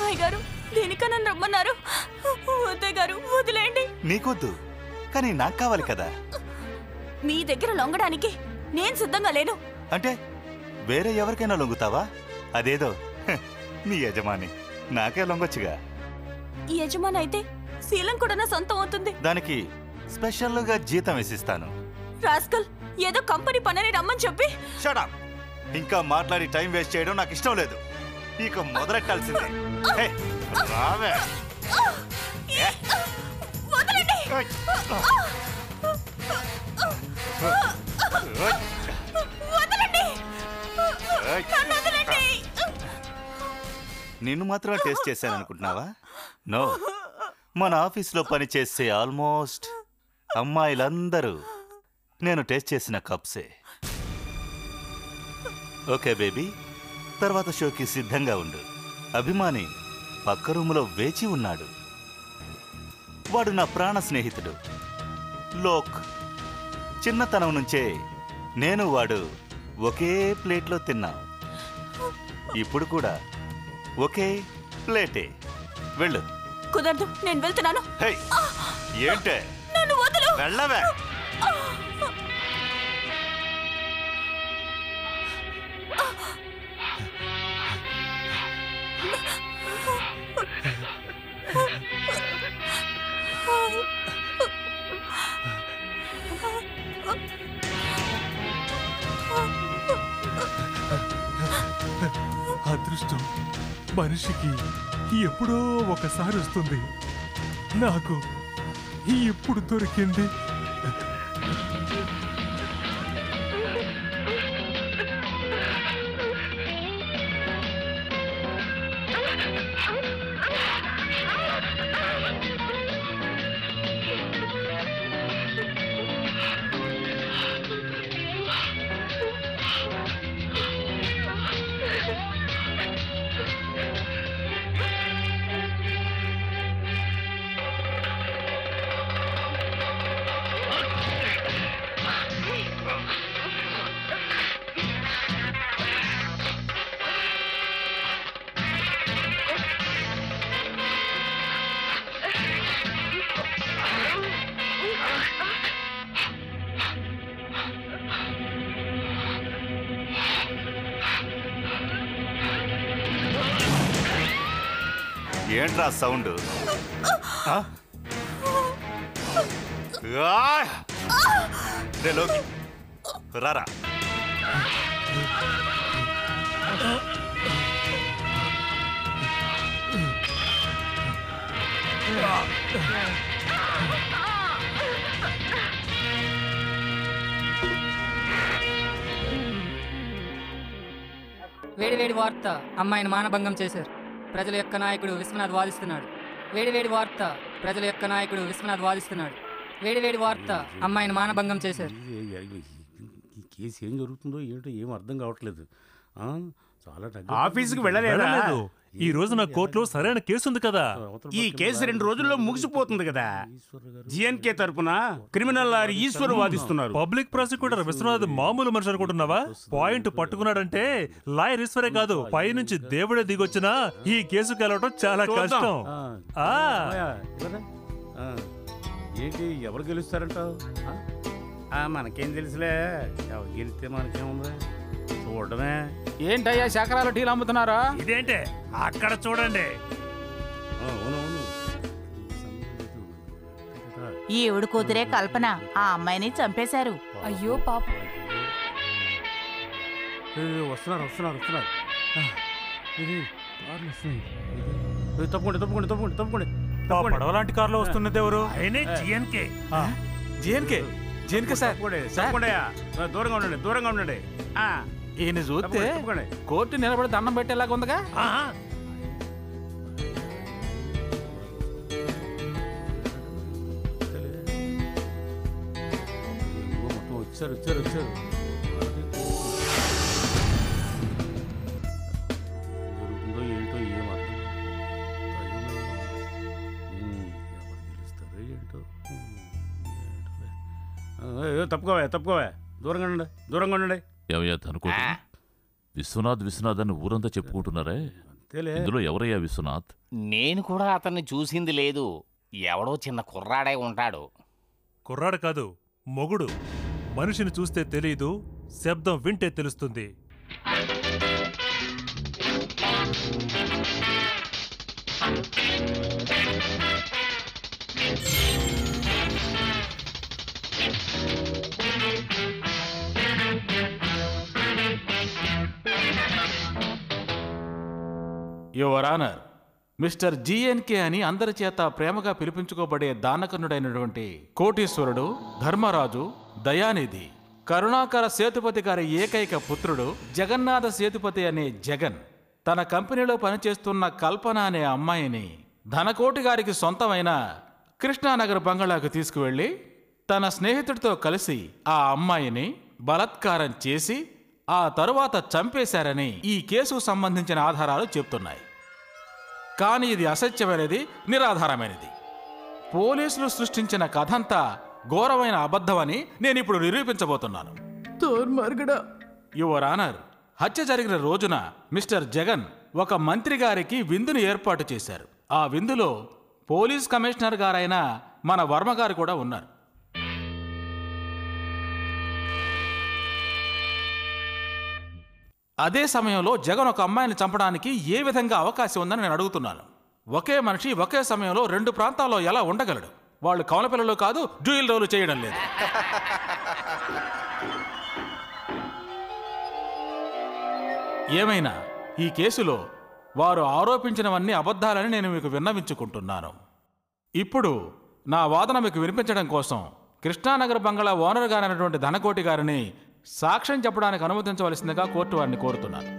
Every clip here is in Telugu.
అమ్మాయి గారు దేనికన్నా రమ్మన్నారు వద్దే గారు వదిలేయండి నీకొద్దు కానీ నాకు కావాలి కదా మీ దగ్గర లొంగడానికి నేను సిద్ధంగా లేను అంటే వేరే ఎవరికైనా లొంగుతావా అదేదో హ, నీ యజమాని నాకే లొంగొచ్చుగా ఈ యజమాని అయితే శీలం కూడా నా సొంతం అవుతుంది దానికి స్పెషల్గా జీతం వేసిస్తాను రాస్కల్ ఏదో కంపెనీ పనని రమ్మని చెప్పి షడప్ ఇంకా మాట్లాడి టైం వేస్ట్ చేయడం నాకు ఇష్టం లేదు ఇక మొదలెట్టాల్సిందే హే, రావే ఏ, వదలండి ఓయ్. వదలండి ఓయ్. నన్ను వదలండి నిన్ను మాత్రమే టేస్ట్ చేశాను అనుకుంటున్నావా నో మన ఆఫీస్లో పనిచేసే ఆల్మోస్ట్ అమ్మాయిలందరూ నేను టేస్ట్ చేసిన కప్సే ఓకే బేబీ తర్వాత షోకి సిద్ధంగా ఉండు అభిమాని పక్క రూములో వేచి ఉన్నాడు వాడు నా ప్రాణ స్నేహితుడు లోక్ చిన్నతనం నుంచే నేను వాడు ఒకే ప్లేట్లో తిన్నాం ఇప్పుడు కూడా ఒకే ప్లేటే వెళ్ళు కుదరదు నేను వెళ్తున్నాను హే ఏంటే నన్ను వదలు వెళ్ళవే అదృష్టం మనిషికి ఎప్పుడో ఒకసారి వస్తుంది నాకు ఇప్పుడు దొరికింది ఏంట్రా సౌండ్ ఆ? ఆయ్! రే లోకి రారా వేడివేడి వార్త అమ్మాయిని మానభంగం చేశారు ప్రజల యొక్క నాయకుడు విశ్వనాథ్ వాదిస్తున్నాడు వేడివేడి వార్త ప్రజల యొక్క నాయకుడు విశ్వనాథ్ వాదిస్తున్నాడు వేడివేడి వార్త అమ్మాయిని మానభంగం చేశారు ఈ- ఈ- ఈ కేసు ఏం జరుగుతుందో ఏంటో ఏం అర్థం కావట్లేదు ఆ? చాలా దగ్గర ఆఫీస్కి వెళ్ళలేదా వెళ్ళలేదు ఈ రోజు నా కోర్టులో సరైన కేసు ఉంది కదా అవతల ఈ పక్క కేసు రెండు రోజుల్లో ముగిసిపోతుంది కదా ఈశ్వర్ గారు జిఎన్కే తరపున క్రిమినల్ లాయర్ ఈశ్వర్ వాదిస్తున్నారు పబ్లిక్ ప్రాసిక్యూటర్ విశ్వనాథ్ మామూలు మనిషి అనుకుంటున్నావా పాయింట్ పట్టుకున్నాడంటే లాయర్ ఈశ్వరే కాదు పైనుంచి దేవుడే దిగొచ్చినా ఈ కేసు గెలవడం చాలా చూద్దాం. కష్టం ఆ, ఆ అమ్మయ్య, ఇవ్వరా? ఆ, ఏంటి ఎవరు గెలుస్తారంటావు ఆ? ఆ, మనకేం తెలుసులే ఎవరు గెలిస్తే మనకేముంది చూడడమే ఏంటయ్యా శకరాలు టీలు అమ్ముతున్నారా ఇదేంటే అక్కడ చూడండి ఆ, అవునవును ఈవిడ కూతురే కల్పన ఆ అమ్మాయిని చంపేశారు అయ్యో పాప ఏ, వస్తున్నారు వస్తున్నారు వస్తున్నారు ఆ, ఇది కార్లు వస్తున్నాయి ఇది, ఏ, తప్పకుండా తప్పకుండా తప్పకుండా తప్పకుండా తప్పకుండా. పడవ లాంటి కారులో వస్తున్నది ఎవరు ఆయనే జిఎన్కే జేన్కే జేన్కే సార్ తప్పకుండా, సార్ తప్పకుండా. ఆ, దూరంగా ఉండండి దూరంగా ఉండండి ఆ, ఈయన చూస్తే తప్పకుండా, తప్పకుండా. కోర్టు నిలబడి దండం పెట్టేలాగా ఉందిగా ఏమో మొత్తం వచ్చారు వచ్చారు వచ్చారు జరుగుతుందో ఏంటో ఏం అర్థం కాదు. ఉమ్, ఎవరు గెలుస్తారో ఏంటో ఉమ్, ఏంటోలే. ఆ, ఏ, తప్పుకోవా తప్పుకోవా దూరంగా ఉండండి దూరంగా ఉండండి ఏమయ్యా అనుకోదు విశ్వనాథ్ విశ్వనాథ్ అని ఊరంతా చెప్పుకుంటున్నారే తేలే ఇందులో ఎవరయ్యా విశ్వనాథ్ నేను కూడా అతన్ని చూసింది లేదు ఎవడో చిన్న కుర్రాడే ఉంటాడు కుర్రాడు కాదు మొగుడు మనిషిని చూస్తే తెలియదు శబ్దం వింటే తెలుస్తుంది యువర్ ఆనర్ మిస్టర్ జిఎన్కే అని అందరి చేత ప్రేమగా పిలిపించుకోబడే దానకర్ణుడైనటువంటి కోటీశ్వరుడు ధర్మరాజు దయానిధి కరుణాకర సేతుపతి గారి ఏకైక పుత్రుడు జగన్నాథ సేతుపతి అనే జగన్ తన కంపెనీలో పనిచేస్తున్న కల్పన అనే అమ్మాయిని ధనకోటి గారికి సొంతమైన కృష్ణానగర్ బంగళాకు తీసుకువెళ్ళి తన స్నేహితుడితో కలిసి ఆ అమ్మాయిని బలాత్కారం చేసి ఆ తరువాత చంపేశారని ఈ కేసుకు సంబంధించిన ఆధారాలు చెప్తున్నాయి కానీ ఇది అసత్యమైనది నిరాధారమైనది పోలీసులు సృష్టించిన కథంతా ఘోరమైన అబద్ధమని నేను ఇప్పుడు నిరూపించబోతున్నాను యువర్ ఆనర్ హత్య జరిగిన రోజున మిస్టర్ జగన్ ఒక మంత్రి గారికి విందును ఏర్పాటు చేశారు ఆ విందులో పోలీస్ కమిషనర్ గారైన మన వర్మ గారు కూడా ఉన్నారు అదే సమయంలో జగన్ ఒక అమ్మాయిని చంపడానికి ఏ విధంగా అవకాశం ఉందని నేను అడుగుతున్నాను ఒకే మనిషి ఒకే సమయంలో రెండు ప్రాంతాల్లో ఎలా ఉండగలడు వాళ్ళు కవల పిల్లలు కాదు డ్యూయిల్ రోలు చేయడం లేదు ఏమైనా ఈ కేసులో వారు ఆరోపించినవన్నీ అబద్ధాలని నేను మీకు విన్నవించుకుంటున్నాను ఇప్పుడు నా వాదన మీకు వినిపించడం కోసం కృష్ణానగర్ బంగళా ఓనర్ గారైనటువంటి ధనకోటి గారిని సాక్ష్యం చెప్పడానికి అనుమతించవలసిందిగా కోర్టు వారిని కోరుతున్నాను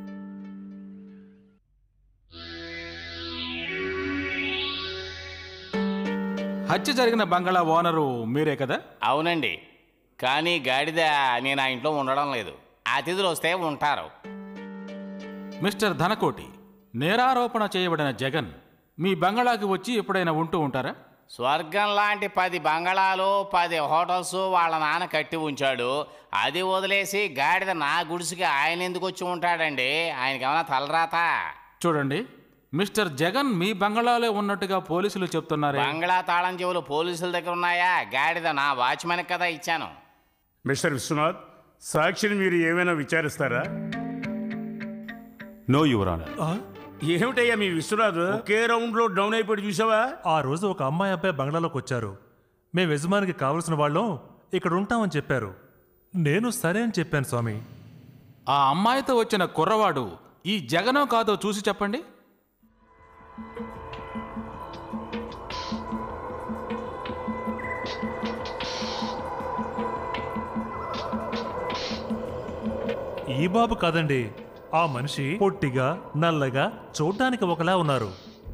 హత్య జరిగిన బంగళా ఓనరు మీరే కదా అవునండి కానీ గాడిద నేను ఆ ఇంట్లో ఉండడం లేదు అతిథులు వస్తే ఉంటారు మిస్టర్ ధనకోటి నేరారోపణ చేయబడిన జగన్ మీ బంగళాకి వచ్చి ఎప్పుడైనా ఉంటూ ఉంటారా స్వర్గం లాంటి పది బంగళాలు పది హోటల్స్ వాళ్ళ నాన్న కట్టి ఉంచాడు అది వదిలేసి గాడిద నా గుడిసికి ఆయన ఎందుకు వచ్చి ఉంటాడండి ఆయనకి ఏమైనా తలరాత చూడండి మిస్టర్ జగన్ మీ బంగళాలో ఉన్నట్టుగా పోలీసులు చెప్తున్నారే బంగళా తాళం చెవులు పోలీసుల దగ్గర ఉన్నాయా గాడిద నా వాచ్మెన్ కదా ఇచ్చాను మిస్టర్ విశ్వనాథ్ సాక్షిని మీరు ఏమైనా విచారిస్తారా నో యువర్ ఆనర్ ఆ? ఏమిటయ్యా మీ విశ్వనాథ్ ఒకే రౌండ్ లో డౌన్ అయిపోయి చూసావా ఆ రోజు ఒక అమ్మాయి అబ్బాయి బంగ్లాలోకి వచ్చారు మేము యజమానికి కావలసిన వాళ్ళం ఇక్కడ ఉంటామని చెప్పారు నేను సరే అని చెప్పాను స్వామి ఆ అమ్మాయితో వచ్చిన కుర్రవాడు ఈ జగనో కాదో చూసి చెప్పండి ఈ బాబు కాదండి ఆ మనిషి పొట్టిగా నల్లగా చూడ్డానికి ఒకలా ఉన్నారు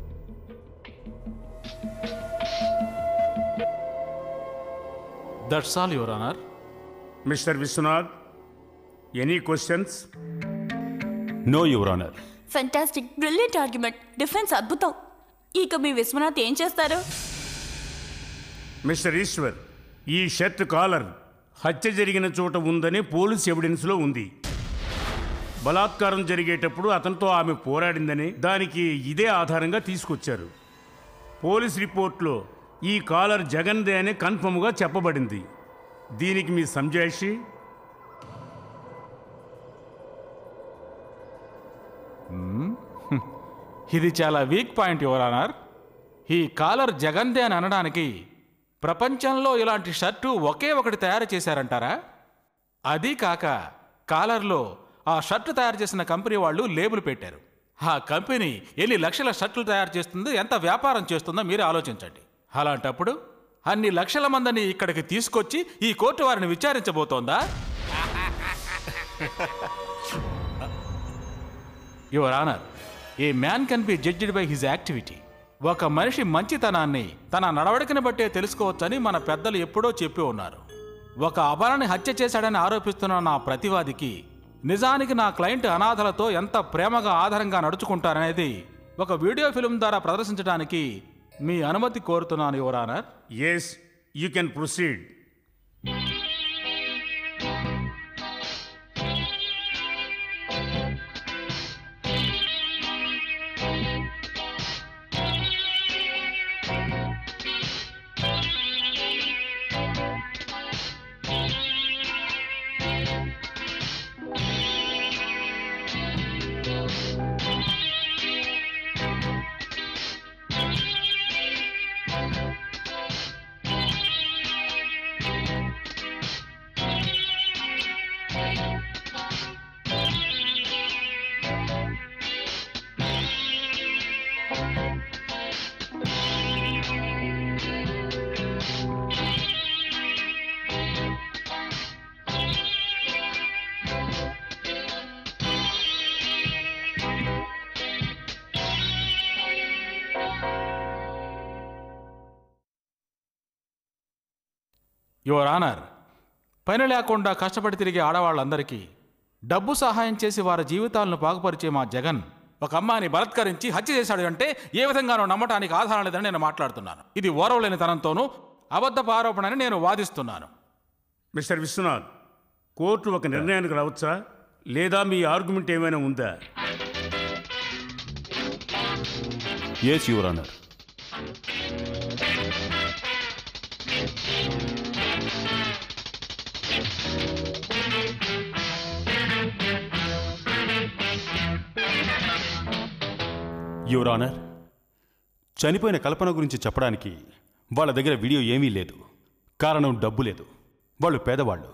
that's all your honour mister Viswanath any questions no your honour fantastic brilliant argument defence అద్భుతం ఇక మీ విశ్వనాథ్ ఏం చేస్తారు మిస్టర్ ఈశ్వర్ ఈ షర్ట్ కాలర్ హత్య జరిగిన చోట ఉందని పోలీస్ ఎవిడెన్స్లో ఉంది బలాత్కారం జరిగేటప్పుడు అతనితో ఆమె పోరాడిందని దానికి ఇదే ఆధారంగా తీసుకొచ్చారు పోలీస్ రిపోర్ట్లో ఈ కాలర్ జగన్దే అని కన్ఫర్మ్గా చెప్పబడింది దీనికి మీ సంజాయిషి ఇది చాలా వీక్ పాయింట్ యువర్ ఆనర్ ఈ కాలర్ జగన్దే అని అనడానికి ప్రపంచంలో ఇలాంటి షర్టు ఒకే ఒకటి తయారు చేశారంటారా అది కాక కాలర్లో ఆ షర్టు తయారు చేసిన కంపెనీ వాళ్ళు లేబుల్ పెట్టారు ఆ కంపెనీ ఎన్ని లక్షల షర్ట్లు తయారు చేస్తుందో ఎంత వ్యాపారం చేస్తుందో మీరు ఆలోచించండి అలాంటప్పుడు అన్ని లక్షల మందిని ఇక్కడికి తీసుకొచ్చి ఈ కోర్టు వారిని విచారించబోతోందా your honour a man can be judged by his activity ఒక మనిషి మంచితనాన్ని తన నడవడికని బట్టే తెలుసుకోవచ్చని మన పెద్దలు ఎప్పుడో చెప్పి ఉన్నారు ఒక అబలని హత్య చేశాడని ఆరోపిస్తున్న నా ప్రతివాదికి నిజానికి నా క్లయింట్ అనాథలతో ఎంత ప్రేమగా ఆధారంగా నడుచుకుంటారనేది ఒక వీడియో ఫిల్మ్ ద్వారా ప్రదర్శించడానికి మీ అనుమతి కోరుతున్నాను your honour yes you can proceed your honour పని లేకుండా కష్టపడి తిరిగే ఆడవాళ్ళందరికీ డబ్బు సహాయం చేసి వారి జీవితాలను బాగుపరిచే మా జగన్ ఒక అమ్మాయిని బలత్కరించి హత్య చేశాడు అంటే ఏ విధంగానూ నమ్మటానికి ఆధారం లేదని నేను మాట్లాడుతున్నాను ఇది ఓరవలేని తనంతోనూ అబద్ధపు ఆరోపణని నేను వాదిస్తున్నాను మిస్టర్ విశ్వనాథ్ కోర్టు ఒక నిర్ణయానికి రావచ్చా లేదా మీ ఆర్గ్యుమెంట్ ఏమైనా ఉందా yes your honour your honour చనిపోయిన కల్పన గురించి చెప్పడానికి వాళ్ళ దగ్గర వీడియో ఏమీ లేదు కారణం డబ్బు లేదు వాళ్ళు పేదవాళ్ళు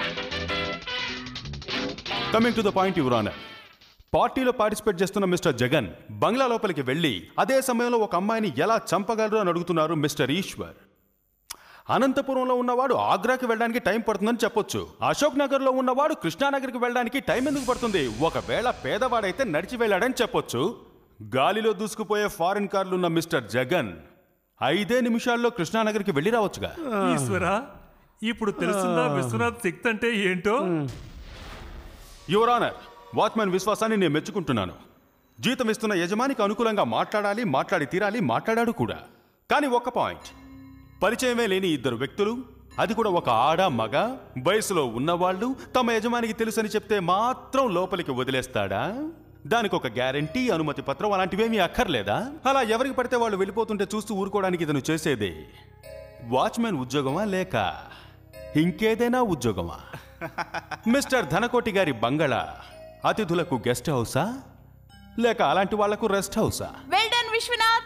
coming to the point your honour పార్టీలో పార్టిసిపేట్ చేస్తున్న మిస్టర్ జగన్ బంగ్లా లోపలికి వెళ్ళి అదే సమయంలో ఒక అమ్మాయిని ఎలా చంపగలరు అని అడుగుతున్నారు మిస్టర్ ఈశ్వర్ అనంతపురంలో ఉన్నవాడు ఆగ్రాకి వెళ్ళడానికి టైం పడుతుందని చెప్పొచ్చు అశోక్ నగర్లో ఉన్నవాడు కృష్ణానగర్కి వెళ్ళడానికి టైం ఎందుకు పడుతుంది ఒకవేళ పేదవాడైతే నడిచి వెళ్ళాడని చెప్పొచ్చు గాలిలో దూసుకుపోయే ఫారిన్ కార్లు ఉన్న మిస్టర్ జగన్ ఐదే నిమిషాల్లో కృష్ణానగర్కి వెళ్ళి రావచ్చుగా ఈశ్వరా ఇప్పుడు తెలుస్తుందా విశ్వనాథ్ శక్తి అంటే ఏంటో యువర్ ఆనర్ వాచ్మెన్ విశ్వాసాన్ని నేను మెచ్చుకుంటున్నాను జీతం ఇస్తున్న యజమానికి అనుకూలంగా మాట్లాడాలి మాట్లాడి తీరాలి మాట్లాడాడు కూడా కానీ ఒక పాయింట్ పరిచయమే లేని ఇద్దరు వ్యక్తులు అది కూడా ఒక ఆడ మగ వయసులో ఉన్నవాళ్ళు తమ యజమానికి తెలుసని చెప్తే మాత్రం లోపలికి వదిలేస్తాడా దానికి ఒక గ్యారంటీ అనుమతి పత్రం అలాంటివేమీ అక్కర్లేదా అలా ఎవరికి పడితే వాళ్ళు వెళ్ళిపోతుంటే చూస్తూ ఊరుకోవడానికి ఇతను చేసేది వాచ్మెన్ ఉద్యోగమా లేక ఇంకేదైనా ఉద్యోగమా మిస్టర్ ధనకోటి గారి బంగళా అతిథులకు గెస్ట్ హౌసా లేక అలాంటి వాళ్లకు రెస్ట్ హౌసా well done Viswanath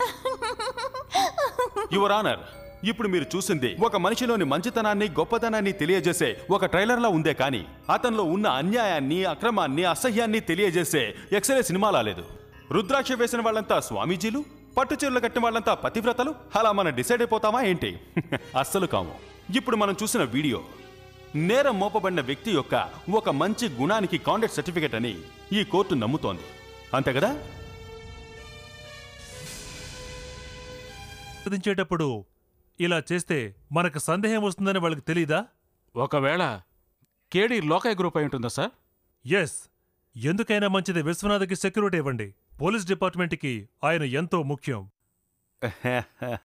your honour ఇప్పుడు మీరు చూసింది ఒక మనిషిలోని మంచితనాన్ని గొప్పతనాన్ని తెలియజేసే ఒక ట్రైలర్లా ఉందే కానీ అతనిలో ఉన్న అన్యాయాన్ని అక్రమాన్ని అసహ్యాన్ని తెలియజేసే ఎక్సలే సినిమా లాలేదు రుద్రాక్ష వేసిన వాళ్ళంతా స్వామీజీలు పట్టు చీరలు కట్టిన వాళ్ళంతా పతివ్రతలు అలా మనం డిసైడ్ అయిపోతామా ఏంటి అస్సలు కాము ఇప్పుడు మనం చూసిన వీడియో నేరం మోపబడిన వ్యక్తి యొక్క ఒక మంచి గుణానికి కాండక్ట్ సర్టిఫికేట్ అని ఈ కోర్టు నమ్ముతోంది అంతే కదా వాదించేటప్పుడు ఇలా చేస్తే మనకు సందేహం వస్తుందని వాళ్ళకి తెలీదా ఒకవేళ కేడీ లోకయ్య గ్రూప్ అయి ఉంటుందా సార్ ఎస్ ఎందుకైనా మంచిది విశ్వనాథ్కి సెక్యూరిటీ ఇవ్వండి పోలీస్ డిపార్ట్మెంట్కి ఆయన ఎంతో ముఖ్యం